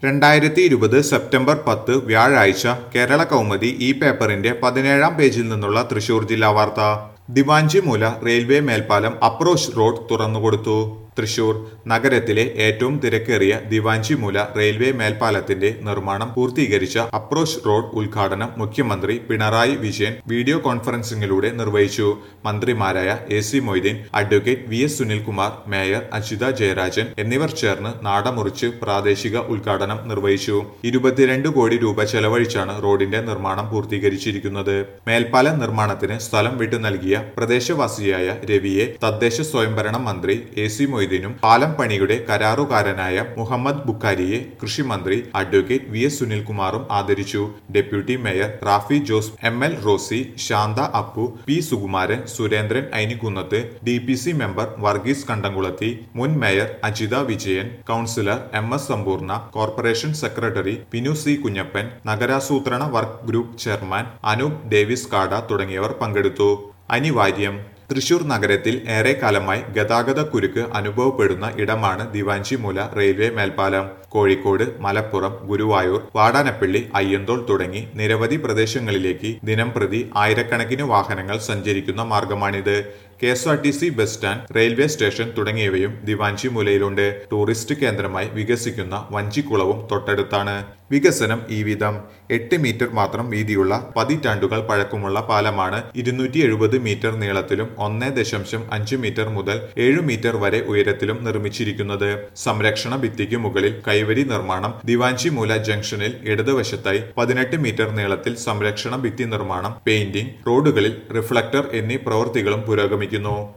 രണ്ടായിരത്തി ഇരുപത് സെപ്റ്റംബർ പത്ത് വ്യാഴാഴ്ച കേരള കൗമുദി ഈ പേപ്പറിന്റെ പതിനേഴാം പേജിൽ നിന്നുള്ള തൃശൂർ ജില്ലാ വാർത്ത ദിവാഞ്ചിമൂല റെയിൽവേ മേൽപ്പാലം അപ്രോച്ച് റോഡ് തുറന്നുകൊടുത്തു തൃശൂർ നഗരത്തിലെ ഏറ്റവും തിരക്കേറിയ ദിവാഞ്ചിമൂല റെയിൽവേ മേൽപ്പാലത്തിന്റെ നിർമ്മാണം പൂർത്തീകരിച്ച അപ്രോച്ച് റോഡ് ഉദ്ഘാടനം മുഖ്യമന്ത്രി പിണറായി വിജയൻ വീഡിയോ കോൺഫറൻസിംഗിലൂടെ നിർവഹിച്ചു മന്ത്രിമാരായ A C Moideen advocate V S Sunilkumar mayor Ajitha Jayarajan എന്നിവർ ചേർന്ന് നാടമുറിച്ച് പ്രാദേശിക ഉദ്ഘാടനം നിർവഹിച്ചു ഇരുപത്തിരണ്ട് കോടി രൂപ ചെലവഴിച്ചാണ് റോഡിന്റെ നിർമ്മാണം പൂർത്തീകരിച്ചിരിക്കുന്നത് മേൽപ്പാല നിർമ്മാണത്തിന് സ്ഥലം വിട്ടു നൽകിയ പ്രദേശവാസിയായ രവിയെ തദ്ദേശ സ്വയംഭരണ മന്ത്രി എ സി മൊയ്തീനും പാലം പണിയുടെ കരാറുകാരനായ മുഹമ്മദ് ബുക്കാരിയെ കൃഷിമന്ത്രി അഡ്വക്കേറ്റ് വി എസ് സുനിൽകുമാറും ആദരിച്ചു deputy mayor Rafi Jose M L Rosy Shantha Appu P Sukumaran Surendran Ainikkunnath D P C member Varghese Kandamkulathy മുൻ mayor Ajitha Vijayan councillor M S Sampoorna corporation secretary Pinu C Kunjappan നഗരാസൂത്രണ work group chairman Anoop Davis Kada തുടങ്ങിയവർ പങ്കെടുത്തു അനിവാര്യം തൃശൂർ നഗരത്തിൽ ഏറെക്കാലമായി ഗതാഗത കുരുക്ക് അനുഭവപ്പെടുന്ന ഇടമാണ് ദിവാഞ്ചിമൂല റെയിൽവേ മേൽപ്പാലം കോഴിക്കോട് മലപ്പുറം ഗുരുവായൂർ വാടാനപ്പള്ളി അയ്യന്തോൾ തുടങ്ങി നിരവധി പ്രദേശങ്ങളിലേക്ക് ദിനംപ്രതി ആയിരക്കണക്കിന് വാഹനങ്ങൾ സഞ്ചരിക്കുന്ന മാർഗമാണിത് K S R T C bus stand railway station തുടങ്ങിയവയും ദിവാഞ്ചിമൂലയിലുണ്ട് ടൂറിസ്റ്റ് കേന്ദ്രമായി വികസിക്കുന്ന വഞ്ചിക്കുളവും തൊട്ടടുത്താണ് വികസനം ഈ വിധം എട്ട് മീറ്റർ മാത്രം വീതിയുള്ള പതിറ്റാണ്ടുകൾ പഴക്കമുള്ള പാലമാണ് ഇരുന്നൂറ്റി എഴുപത് മീറ്റർ നീളത്തിലും ഒന്ന് ദശാംശം അഞ്ച് മീറ്റർ മുതൽ ഏഴ് മീറ്റർ വരെ ഉയരത്തിലും നിർമ്മിച്ചിരിക്കുന്നത് സംരക്ഷണ ഭിത്തിക്ക് മുകളിൽ കൈവരി നിർമ്മാണം ദിവാഞ്ചിമൂല ജംഗ്ഷനിൽ ഇടതുവശത്തായി പതിനെട്ട് മീറ്റർ നീളത്തിൽ സംരക്ഷണ ഭിത്തി നിർമ്മാണം പെയിന്റിംഗ് റോഡുകളിൽ റിഫ്ലക്ടർ എന്നീ പ്രവൃത്തികളും പുരോഗമിക്കുന്നു